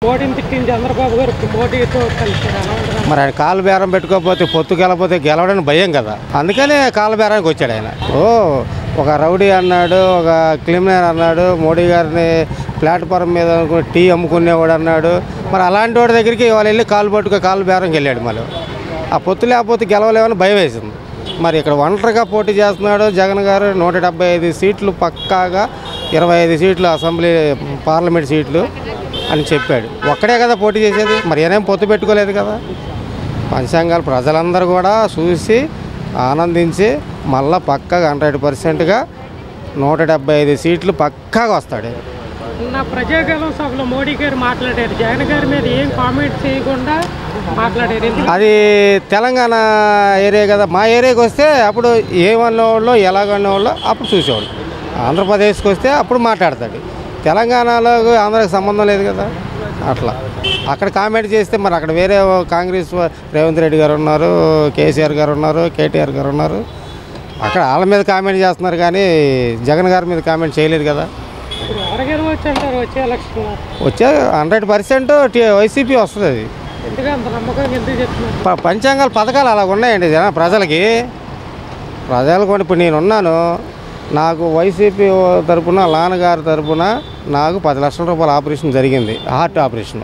మోడీని తిట్టిన చంద్రబాబు గారు ఇప్పుడు మోడీతో కలిసారు ఎలా ఉంటుంది మరి ఆయన కాలు బేరం పెట్టుకోకపోతే పొత్తు గెలపోతే గెలవడానికి భయం కదా అందుకనే కాలు బేరానికి వచ్చాడు ఆయన ఓ ఒక రౌడీ అన్నాడు ఒక క్రిమినల్ అన్నాడు మోడీ గారిని ప్లాట్ఫారం మీద అనుకుని టీ అమ్ముకునేవాడు అన్నాడు మరి అలాంటి వాడి దగ్గరికి వాళ్ళు వెళ్ళి కాలు పట్టుకో కాలు బేరంకి వెళ్ళాడు మళ్ళీ ఆ పొత్తు లేకపోతే గెలవలేమని భయం వేసింది మరి ఇక్కడ ఒంటరిగా పోటీ చేస్తున్నాడు జగన్ గారు నూట డెబ్బై ఐదు సీట్లు పక్కాగా ఇరవై ఐదు సీట్లు అసెంబ్లీ పార్లమెంట్ సీట్లు అని చెప్పాడు ఒక్కడే కదా పోటీ చేసేది మరి ఏనేం పొత్తు పెట్టుకోలేదు కదా పంచాంగాలు ప్రజలందరూ కూడా చూసి ఆనందించి మళ్ళా పక్కగా హండ్రెడ్ పర్సెంట్గా నూట డెబ్బై ఐదు సీట్లు పక్కాగా వస్తాడు నా ప్రజాగలం సభలో మోడీ గారు మాట్లాడారు జగన్ గారి మీద ఏం కామెంట్ చేయకుండా మాట్లాడారు ఎందుకు అది తెలంగాణ ఏరియా కదా మా ఏరియాకి వస్తే అప్పుడు ఏమన్నవాళ్ళు ఎలాగన్నవాళ్ళు అప్పుడు చూసేవాళ్ళు ఆంధ్రప్రదేశ్కి వస్తే అప్పుడు మాట్లాడతాడు తెలంగాణలో ఆంధ్రాకి సంబంధం లేదు కదా అట్లా అక్కడ కామెంట్ చేస్తే మరి అక్కడ వేరే కాంగ్రెస్ వా- రేవంత్ రెడ్డి గారు ఉన్నారు కేసీఆర్ గారు ఉన్నారు కేటీఆర్ గారు ఉన్నారు అక్కడ వాళ్ళ మీద కామెంట్ చేస్తున్నారు కానీ జగన్ గారి మీద కామెంట్ చేయలేదు కదా ఇప్పుడు ఎవరు గెలవచ్చు అంటారు వచ్చే ఎలక్షన్ వచ్చే హండ్రెడ్ పర్సెంట్ వైసీపీ వస్తుంది అది ఎందుకు అంత నమ్మకం ఎందుకు చెప్తున్నారు ప- పంచాంగాల పథకాలు అలా ఉన్నాయండి జన ప్రజలకి ప్రజలకు కూడా ఇప్పుడు నేను ఉన్నాను నాకు వైసీపీ తరపున నాన్నగారి తరపున నాకు పది లక్షల రూపాయల ఆపరేషన్ జరిగింది హార్ట్ ఆపరేషన్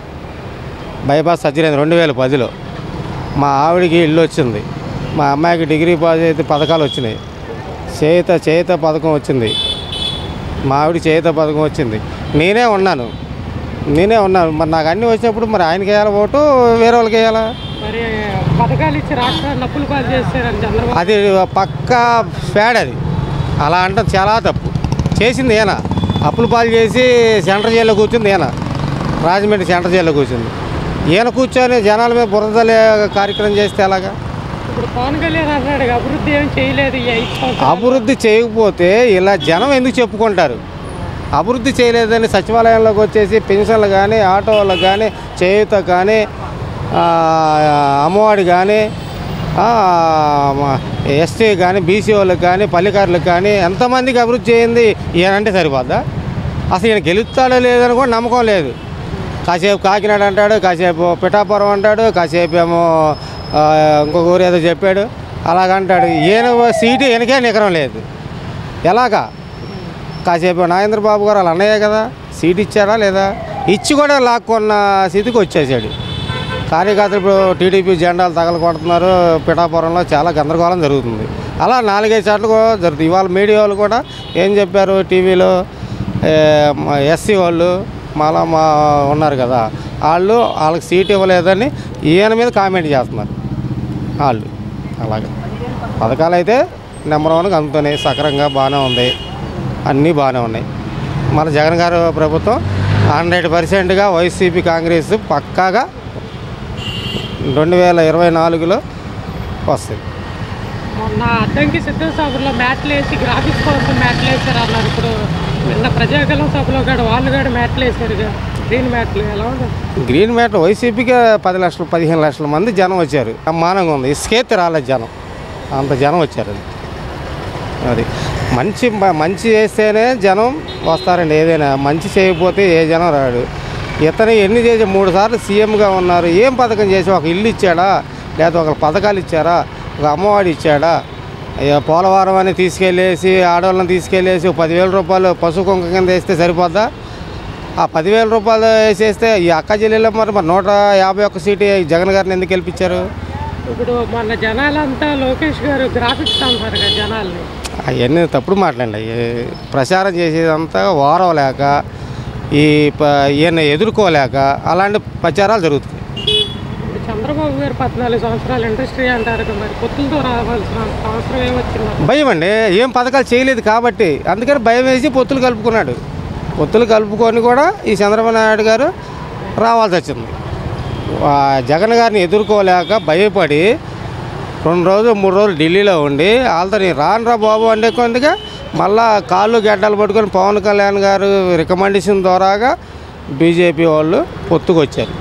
బైపాస్ సర్జరీ అయింది రెండు వేల పదిలో మా ఆవిడకి ఇల్లు వచ్చింది మా అమ్మాయికి డిగ్రీ పాస్ అయితే పథకాలు వచ్చినాయి చేత చేత పథకం వచ్చింది మా ఆవిడ చేత పథకం వచ్చింది నేనే ఉన్నాను నేనే ఉన్నాను మరి నాకు అన్నీ వచ్చినప్పుడు మరి ఆయనకి వేయాలి ఓటు వేరే వాళ్ళకి వేయాలా మరి పథకాలు ఇచ్చి రాష్ట్రాన్ని అప్పులు పాలు చేస్తారని చంద్రబాబు అది పక్కా ఫ్యాడ్ అది అలా అంటే చాలా తప్పు చేసింది ఈయన అప్పులు పాలు చేసి సెంటర్ జైల్లో కూర్చుంది ఈయన రాజమండ్రి సెంటర్ జైల్లో కూర్చుంది ఈయన కూర్చొని జనాల మీద బురదలే కార్యక్రమం చేస్తే ఎలాగా ఇప్పుడు పవన్ కళ్యాణ్ అన్నాడు అభివృద్ధి ఏం చేయలేదు ఈ ఐదు సంవత్సరాలు అభివృద్ధి చేయకపోతే ఇలా జనం ఎందుకు చెప్పుకుంటారు అభివృద్ధి చేయలేదని సచివాలయంలోకి వచ్చేసి పెన్షన్లు కానీ ఆటో వాళ్ళకి కానీ చేయూత కానీ ఆ, అమ్మఒడి కానీ ఎస్టీ కానీ బీసీ వాళ్ళకి కానీ పల్లెకారులకు కానీ ఎంతమందికి అభివృద్ధి చేయింది ఈయనంటే సరిపోద్దా అసలు ఈయన గెలుస్తాడో లేదని కూడా నమ్మకం లేదు కాసేపు కాకినాడ అంటాడు కాసేపు పిఠాపురం అంటాడు కాసేపు ఏమో ఆ, ఇంకొక ఊరు ఏదో చెప్పాడు అలాగంటాడు ఈయన సీటు ఈయనకే నికరం లేదు ఎలాగా కాసేపు నాగేంద్ర బాబు గారు వాళ్ళ అన్నయ్య కదా సీట్ ఇచ్చారా లేదా ఇచ్చి కూడా లాక్కున్న స్థితికి వచ్చేసాడు కార్యకర్తలు ఇప్పుడు టీడీపీ జెండాలు తగలకొడుతున్నారు పిఠాపురంలో చాలా గందరగోళం జరుగుతుంది అలా నాలుగైదు సార్లు కూడా జరుగుతుంది ఇవాళ మీడియా వాళ్ళు కూడా ఏం చెప్పారు టీవీలో ఎస్సీ వాళ్ళు మాలా మా ఉన్నారు కదా వాళ్ళు వాళ్ళకి సీట్ ఇవ్వలేదని ఈయన మీద కామెంట్ చేస్తున్నారు వాళ్ళు అలాగే పథకాలు అయితే నెంబర్ వన్గా అందుతున్నాయి సక్రంగా బాగానే ఉంది అన్నీ బాగానే ఉన్నాయి మన జగన్ గారు ప్రభుత్వం హండ్రెడ్ పర్సెంట్గా వైసీపీ కాంగ్రెస్ పక్కాగా రెండు వేల ఇరవై నాలుగులో వస్తుంది మొన్న అద్దంకి సిద్ధ సభలో మ్యాట్లు వేసి గ్రాఫిక్స్ కోసం మ్యాట్లు వేసారు అన్నారు ఇప్పుడు నిన్న ప్రజాగలం సభలో కూడా వాళ్ళు కూడా మ్యాట్లు వేసారు గ్రీన్ మ్యాట్లు ఎలా ఉంటుంది గ్రీన్ మ్యాట్ వైసీపీకి పది లక్షలు పదిహేను లక్షల మంది జనం వచ్చారు బ్రహ్మాండంగా ఉంది ఇసుకేత్తి రాలేదు జనం అంత జనం వచ్చారు అది అది మంచి మంచి చేస్తేనే జనం వస్తారండి ఏదైనా మంచి చేయకపోతే ఏ జనం రాడు ఇతను ఎన్ని చేసి మూడు సార్లు సీఎంగా ఉన్నారు ఏం పథకం చేసి ఒక ఇల్లు ఇచ్చాడా లేదా ఒక పథకాలు ఇచ్చారా ఒక అమ్మవాడి ఇచ్చాడా అయ్యో పోలవరం అని తీసుకెళ్ళేసి ఆడవాళ్ళని తీసుకెళ్ళేసి ఒక పదివేల రూపాయలు పశు కుంక కింద వేస్తే సరిపోద్దా ఆ పదివేల రూపాయలు వేసేస్తే ఈ అక్క చెల్లెలు మరి మరి నూట యాభై ఒక్క సీటు ఈ జగన్ గారిని ఎందుకు గెలిపించారు ఇప్పుడు మన జనాలంతా లోకేష్ గారు గ్రాఫిక్స్ అంటారు కదా జనాల్ని అవన్నీ తప్పుడు మాట్లాడండి అవి ప్రచారం చేసేదంతా ఓరవలేక ఈ ప ఈయన ఎదుర్కోలేక అలాంటి ప్రచారాలు జరుగుతున్నాయి ఇప్పుడు చంద్రబాబు గారు పద్నాలుగు సంవత్సరాలు ఇండస్ట్రీ అంటారు కదా మరి పొత్తులతో రావాల్సిన అవసరం ఏమొచ్చింది భయం అండి ఏం పథకాలు చేయలేదు కాబట్టి అందుకని భయం వేసి పొత్తులు కలుపుకున్నాడు పొత్తులు కలుపుకొని కూడా ఈ చంద్రబాబు నాయుడు గారు రావాల్సి వచ్చింది ఆ జగన్ గారిని ఎదుర్కోలేక భయపడి రెండు రోజులు మూడు రోజులు ఢిల్లీలో ఉండి వాళ్ళతో నేను రాను రా బాబు అంటే కొందిగా మళ్ళా కాళ్ళు గడ్డలు పట్టుకొని పవన్ కళ్యాణ్ గారు రికమెండేషన్ ద్వారాగా బీజేపీ వాళ్ళు పొత్తుకొచ్చారు